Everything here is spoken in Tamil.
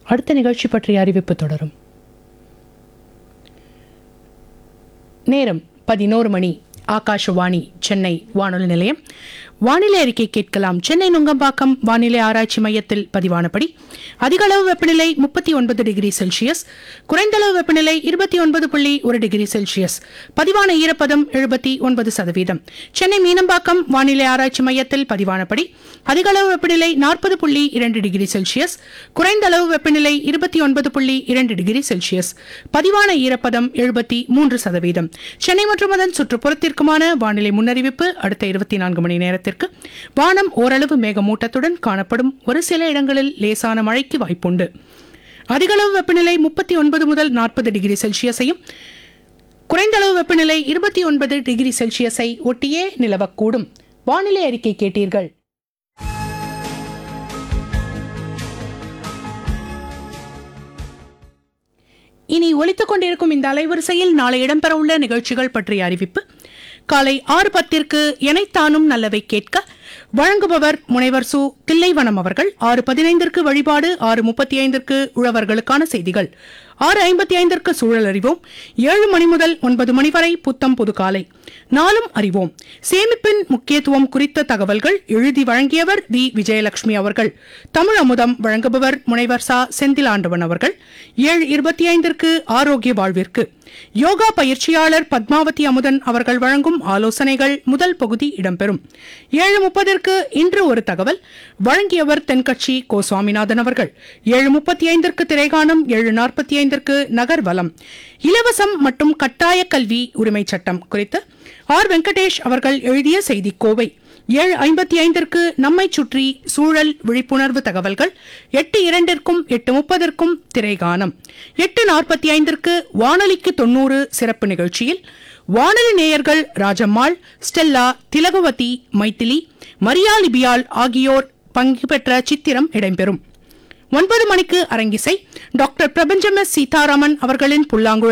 அடுத்த நிகழ்ச்சி பற்றிய அறிவிப்பு தொடரும் நேரம் பதினோரு மணி ஆகாஷவாணி சென்னை வானொலி நிலையம் வானிலை அறிக்கை கேட்கலாம் சென்னை நுங்கம்பாக்கம் வானிலை ஆராய்ச்சி மையத்தில் பதிவானபடி அதிக அளவு வெப்பநிலை முப்பத்தி ஒன்பது டிகிரி செல்சியஸ் குறைந்த அளவு வெப்பநிலை இருபத்தி ஒன்பது புள்ளி ஒரு டிகிரி செல்சியஸ் பதிவான ஈரப்பதம் எழுபத்தி ஒன்பது சதவீதம் சென்னை மீனம்பாக்கம் வானிலை ஆராய்ச்சி மையத்தில் பதிவானபடி அதிக அளவு வெப்பநிலை நாற்பது புள்ளி இரண்டு டிகிரி செல்சியஸ் குறைந்த அளவு வெப்பநிலை இருபத்தி ஒன்பது புள்ளி இரண்டு டிகிரி செல்சியஸ் பதிவான ஈரப்பதம் எழுபத்தி மூன்று சதவீதம் சென்னை மற்றும் அதன் சுற்றுப்புறத்திற்குமான வானிலை முன்னறிவிப்பு அடுத்த இருபத்தி நான்கு மணி நேரத்திற்கு வானம் ஓரளவு மேகமூட்டத்துடன் காணப்படும் ஒரு சில இடங்களில் லேசான மழைக்கு வாய்ப்புண்டு அதிகளவு வெப்பநிலை முப்பத்தி ஒன்பது முதல் நாற்பது டிகிரி செல்சியஸையும் குறைந்த அளவு வெப்பநிலை இருபத்தி ஒன்பது டிகிரி செல்சியஸை ஒட்டியே நிலவக்கூடும் வானிலை அறிக்கை கேட்டீர்கள் இனி ஒலித்துக் கொண்டிருக்கும் இந்த அலைவரிசையில் நாளை இடம்பெறவுள்ள நிகழ்ச்சிகள் பற்றிய அறிவிப்பு காலை ஆறு பத்திற்கு எனைத்தானும் நல்லவை கேட்க வழங்குபவர் முனைவர் சு தில்லைவனம் அவர்கள் ஆறு பதினைந்திற்கு வழிபாடு ஆறு முப்பத்தி ஐந்திற்கு உழவர்களுக்கான செய்திகள் ஆறு ஐம்பத்தி ஐந்திற்கு சூழல் அறிவோம் ஏழு மணி முதல் ஒன்பது மணி வரை புத்தம் புது காலை நாளும் அறிவோம் சேமிப்பின் முக்கியத்துவம் குறித்த தகவல்கள் எழுதி வழங்கியவர் வி விஜயலட்சுமி அவர்கள் தமிழ் அமுதம் வழங்குபவர் முனைவர் சா செந்திலாண்டவன் அவர்கள் ஏழு இருபத்தி ஐந்திற்கு ஆரோக்கிய வாழ்விற்கு யோகா பயிற்சியாளர் பத்மாவதி அமுதன் அவர்கள் வழங்கும் ஆலோசனைகள் முதல் பகுதி இடம்பெறும் ஏழு முப்பதற்கு இன்று ஒரு தகவல் வழங்கியவர் தென்கட்சி கோ சுவாமிநாதன் அவர்கள் ஏழு முப்பத்தி ஐந்திற்கு திரைகாணம் ஏழு நாற்பத்தி ஐந்திற்கு நகர்வலம் இலவசம் மற்றும் கட்டாய கல்வி உரிமை சட்டம் குறித்து ஆர் வெங்கடேஷ் அவர்கள் எழுதிய செய்தி கோவை ஏழு ஐம்பத்தி ஐந்திற்கு நம்மை சுற்றி சூழல் விழிப்புணர்வு தகவல்கள் எட்டு இரண்டிற்கும் எட்டு முப்பதற்கும் திரைகானம் எட்டு நாற்பத்தி ஐந்திற்கு வானொலிக்கு தொண்ணூறு சிறப்பு நிகழ்ச்சியில் வானொலி நேயர்கள் ராஜம்மாள் ஸ்டெல்லா திலகவதி மைத்திலி மரியா லிபியால் ஆகியோர் பங்கு பெற்ற சித்திரம் இடம்பெறும் ஒன்பது மணிக்கு அரங்கிசை டாக்டர் பிரபஞ்சம் எஸ் சீதாராமன் அவர்களின் புல்லாங்குழல்